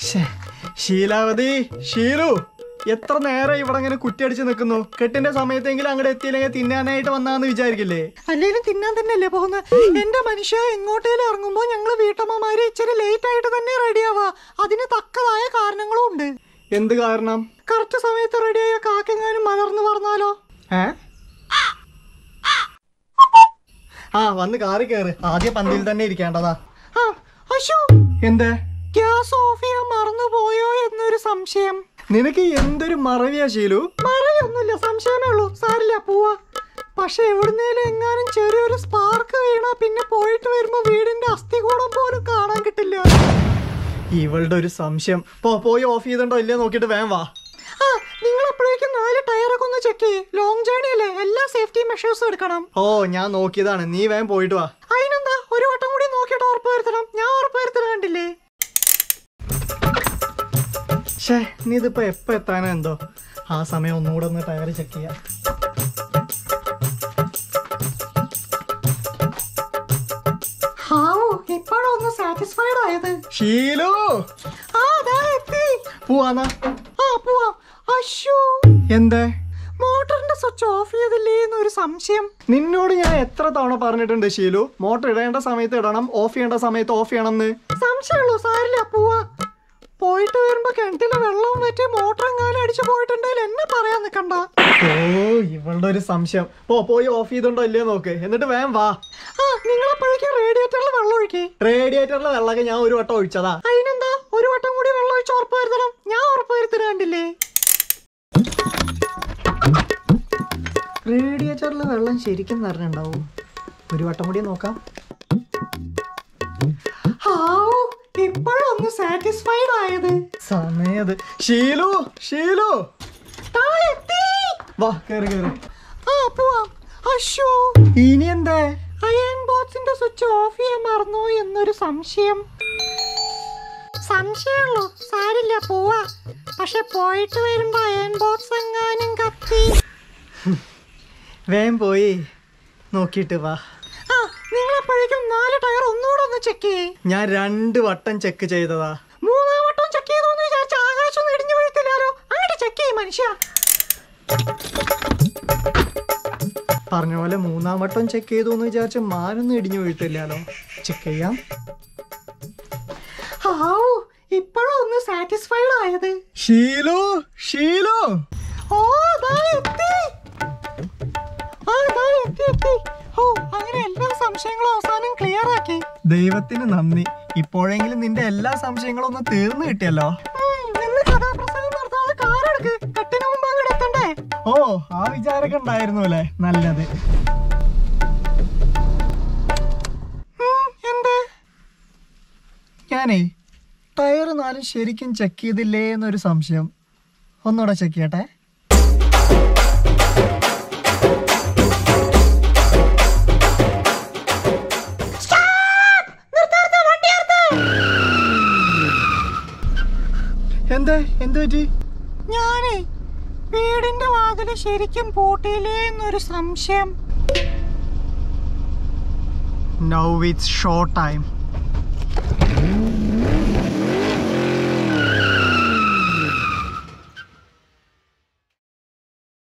ശ്ശേ, ശീലാവതി ഷീലു എത്ര നേരം ഇവിടെ ഇങ്ങനെ കുറ്റിയടിച്ച് നിൽക്കുന്നു കെട്ടിന്റെ സമയത്തെങ്കിലും അങ്ങോട്ട് എത്തിയില്ലെങ്കിൽ തിന്നാനായിട്ട് വന്നാന്ന് വിചാരിക്കില്ലേ അല്ലേലും തിന്നാൻ തന്നെയല്ലേ പോകുന്നത് എന്റെ മനുഷ്യ എങ്ങോട്ടേലും ഇറങ്ങുമ്പോ ഞങ്ങള് വീട്ടമ്മമാര് ഇച്ചിരി ലേറ്റ് ആയിട്ട് തന്നെ റെഡിയാവാ അതിന് തക്കതായ കാരണങ്ങളും ഉണ്ട് എന്ത് കാരണം കറക്റ്റ് സമയത്ത് റെഡിയായ കാക്കെങ്ങാനും മലർന്നു പറഞ്ഞാലോ ഏ ആ വന്ന് കാറി കയറ് ആദ്യ പന്തിയിൽ തന്നെ ഇരിക്കേണ്ടതാ ആ അശോ എന്തേ ഗ്യാസ് ഓഫ് ചെയ്യാൻ മറന്നു പോയോ എന്നൊരു സംശയം നിനക്ക് എന്തൊരു മറവിയാ ശീലു മറയൊന്നുമില്ല സംശയമേ ഉള്ളൂ സാരില്ല പോവാ പക്ഷെ എവിടുന്നേലും എങ്ങാനും ചെറിയൊരു സ്പാർക്ക് വീണാ പിന്നെ പോയിട്ട് വരുമ്പോ വീടിന്റെ അസ്ഥികൂടം പോലും കാണാൻ കിട്ടില്ല ഇവളുടെ ഒരു സംശയം പോ പോയി ഓഫ് ചെയ്തിട്ടുണ്ടോ ഇല്ലേ നോക്കിയിട്ട് വേം വാ ആ നിങ്ങൾ അപ്പോഴേക്കും നാല് ടയറൊക്കെ ഒന്ന് ചെക്ക് ചെയ്യ് ലോങ് ജേർണി അല്ലേ എല്ലാ സേഫ്റ്റി മെഷേഴ്സും എടുക്കണം ഓ ഞാൻ നോക്കിയതാണ് നീ വേം പോയിട്ട് വാ അതിനെന്താ ഒരു വട്ടം കൂടി നോക്കിയിട്ട് ഉറപ്പ് വരുത്തണം ഞാൻ ഉറപ്പ് വരുത്തണം കണ്ടില്ലേ ഷേ നീ ഇതിപ്പോ എപ്പോ എത്താനോ എന്തോ ആ സമയം ഒന്നുകൂടെ ഒന്ന് ടയർ ചെക്ക് ചെയ്യാം ഹാവു ഇപ്പോഴൊന്ന് സാറ്റിസ്ഫൈഡ് ആയത് ഷീലു ആ അതാ എത്തി പോവാന്നാ ആ പോവാം അശോ എന്തേ മോട്ടറിന്റെ സ്വിച്ച് ഓഫ് ചെയ്തില്ലേ എന്നൊരു സംശയം നിന്നോട് ഞാൻ എത്ര തവണ പറഞ്ഞിട്ടുണ്ട് ഷീലു മോട്ടർ ഇടേണ്ട സമയത്ത് ഇടണം ഓഫ് ചെയ്യേണ്ട സമയത്ത് ഓഫ് ചെയ്യണം എന്ന് സംശയമുള്ളൂ സാരില്ല പോവാ പോയിട്ട് വരുമ്പോ കിണറ്റിലെ വെള്ളം വെച്ച് മോട്ടർ എങ്ങാനും അടിച്ചു പോയിട്ടുണ്ടെങ്കിൽ എന്നെ പറയാൻ നിക്കണ്ട ഓ ഇവളുടെ ഒരു സംശയം പോ പോയി ഓഫ് ചെയ്തിട്ടുണ്ടോ ഇല്ലേ നോക്ക് എന്നിട്ട് വേം വാ ആ നിങ്ങളപ്പോഴേക്കും റേഡിയേറ്ററിൽ വെള്ളം ഒഴിക്കേ റേഡിയേറ്ററിലെ വെള്ളമൊക്കെ ഞാൻ ഒരു വട്ടം ഒഴിച്ചതാ അതിനെന്താ ഒരു വട്ടം കൂടി വെള്ളം ഒഴിച്ച് ഉറപ്പ് വരുത്തണം ഞാൻ ഉറപ്പ് വരുത്തണ കണ്ടില്ലേ റേഡിയേറ്ററിലെ വെള്ളം ശരിക്കും നിറഞ്ഞുണ്ടാവും ഒരു വട്ടം കൂടി നോക്കാം ഹാവു ഇപ്പോഴൊന്ന് സാറ്റിസ്ഫൈഡ് ആയത് സമയത് ഷീലു ഷീലു ആ എത്തി വാ കേറി കേറി ആ പോവാം അശോ ഇനി എന്തേ അയൺ ബോക്സിന്റെ സ്വിച്ച് ഓഫ് ചെയ്യാൻ മറന്നോ എന്നൊരു സംശയം സംശയമുള്ളൂ സാരില്ല പോവാ പക്ഷെ പോയിട്ട് വരുമ്പോ അയൺ ബോക്സ് എങ്ങാനും കത്തി വേം പോയി നോക്കിയിട്ട് വാ ആ നിങ്ങൾ അപ്പോഴേക്കും നാല് ടയർ ഒന്നുകൂടെ ഒന്ന് ചെക്ക് ചെയ്യേ ഞാൻ രണ്ട് വട്ടം ചെക്ക് ചെയ്തതാ മൂന്നാം വട്ടം ചെക്ക് ചെയ്തോന്ന് വിചാരിച്ച ആകാശം ഇടിഞ്ഞു വീഴ്ത്തില്ലാലോ അങ്ങോട്ട് ചെക്ക് ചെയ്യ് മനുഷ്യ പറഞ്ഞ പോലെ മൂന്നാം വട്ടം ചെക്ക് ചെയ്തു എന്ന് വിചാരിച്ച മാനൊന്നും ഇടിഞ്ഞു വീഴ്ത്തില്ലാലോ ചെക്ക് ചെയ്യാം ഹാവു ഇപ്പോഴും ഒന്ന് സാറ്റിസ്ഫൈഡ് ആയത് ഷീലു ഷീലു ഓ ദാ എത്തി ആ ദാ എത്തി എത്തി ഓ അങ്ങനെ എല്ലാ സംശയങ്ങളും അവസാനം ക്ലിയർ ആക്കി ദൈവത്തിന് നന്ദി ഇപ്പോഴെങ്കിലും നിന്റെ എല്ലാ സംശയങ്ങളും ഒന്ന് തീർന്നു കിട്ടിയല്ലോ ഉം, നിന്ന് കഥാപ്രസംഗം നടത്താതെ കാറെടുക്ക് കെട്ടിന് മുമ്പ് അങ്ങോട്ട് എത്തണ്ടേ ഓ ആ വിചാരമൊക്കെ ഉണ്ടായിരുന്നു അല്ലേ നല്ലത് ഉം, എന്ത് ഞാനേ ടയർ നാലും ശരിക്കും ചെക്ക് ചെയ്തില്ലേ എന്നൊരു സംശയം ഒന്നുകൂടെ ചെക്ക് ചെയ്യട്ടെ എന്താ എന്ത് പറ്റി ഞാനേ വീടിന്റെ വാതില് ശരിക്കും പൂട്ടിയില്ലേ എന്നൊരു സംശയം നൗ വിത്ത് ഷോർട്ട് ടൈം